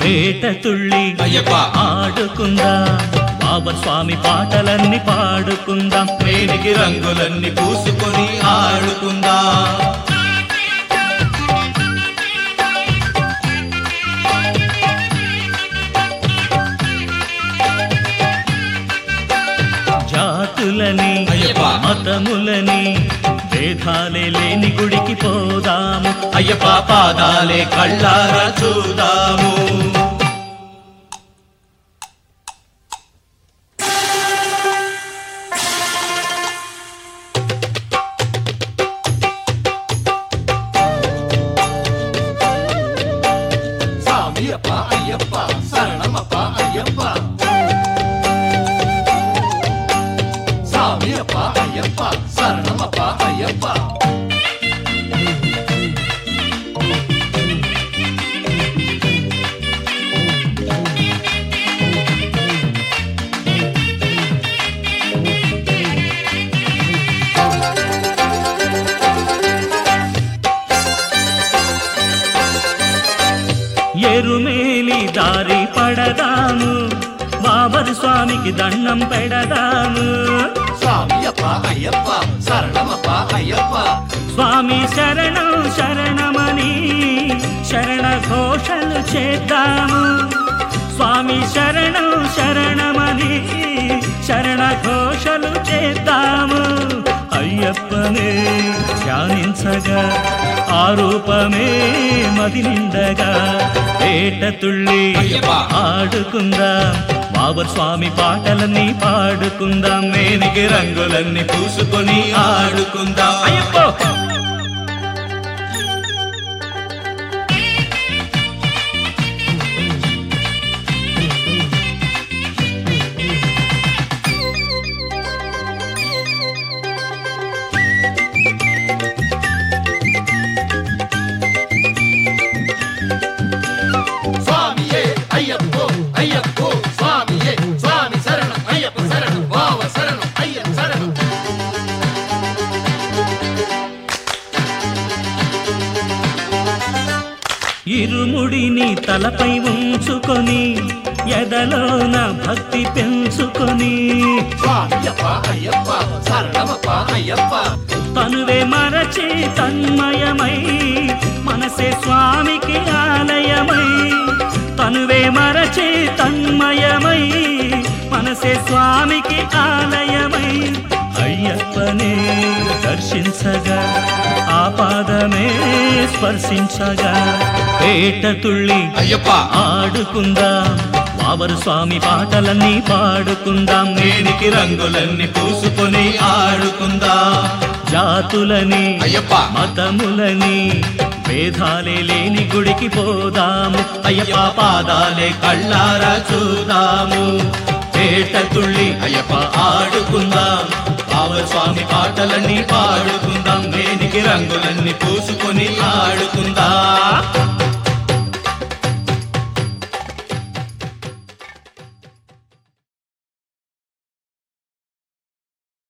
పేట తుళ్ళి అయ్యప్ప ఆడుకుందాం బాబా స్వామి పాటలన్నీ పాడుకుందాం మేనికి రంగులన్నీ పూసుకొని ఆడుకుందాం జాతులని అయ్యప్ప. మతములని భేదాలే లేని గుడికి పోదాము అయ్యప్ప పాదాలే కళ్ళారా చూదాము சாமியப்பா ஐயப்பா சரணமப்பா ஐயப்பா சாமியப்பா ஐயப்பா சரணமப்பா ஐயப்பா ఎరుమేలి దారి పడదాము బాబరు స్వామికి దండం పెడదాము சாமியப்பா ஐயப்பா சரணமப்பா ஐயப்பா స్వామి శరణం శరణమని శరణ ఘోషలు చేద్దాము స్వామి శరణం శరణమని శరణ ఘోషలు చేద్దాము అయ్యప్పనే ధ్యానించగా ఆరూపమే మది నిండగా పేట తుళ్ళి అయ్యప్ప. ఆడుకుందాం బాబర్ స్వామి పాటలన్నీ పాడుకుందాం మేనికి రంగులన్నీ పూసుకొని ఆడుకుందాం అయ్యప్పో சுவாமியே ஐயப்போ ஐயப்போ சுவாமியே சுவாமி சரணம் ஐயப்ப சரணம் வாவ சரணம் ஐயன் சரணம் ఇరుముడిని తలపై ఉంచుకొని ఎదలోన భక్తి పెంచుకొని சுவாமியப்பா ஐயப்பா சரணமப்பா ஐயப்பா తనువే మరచి తన్మయమై మనసే స్వామికి ఆలయమై తనువే మరచి తన్మయమై మనసే స్వామికి ఆలయమై అయ్యప్పనే దర్శించగా ఆపాదమే స్పర్శించగా పేట తుళ్ళి అయ్యప్ప ఆడుకుందాం బాబరు స్వామి పాటలన్నీ పాడుకుందాం మేనికి రంగులన్నీ పూసుకొని ఆడుకుందాం జాతులని అయ్యప్ప మతములని భేదాలే లేని గుడికి పోదాము అయ్యప్ప పాదాలే కళ్ళారా చూదాము పేట తుళ్ళి అయ్యప్ప ఆడుకుందాం బావ స్వామి పాటలన్నీ పాడుకుందాం మేనికి రంగులన్నీ పూసుకొని ఆడుకుందాం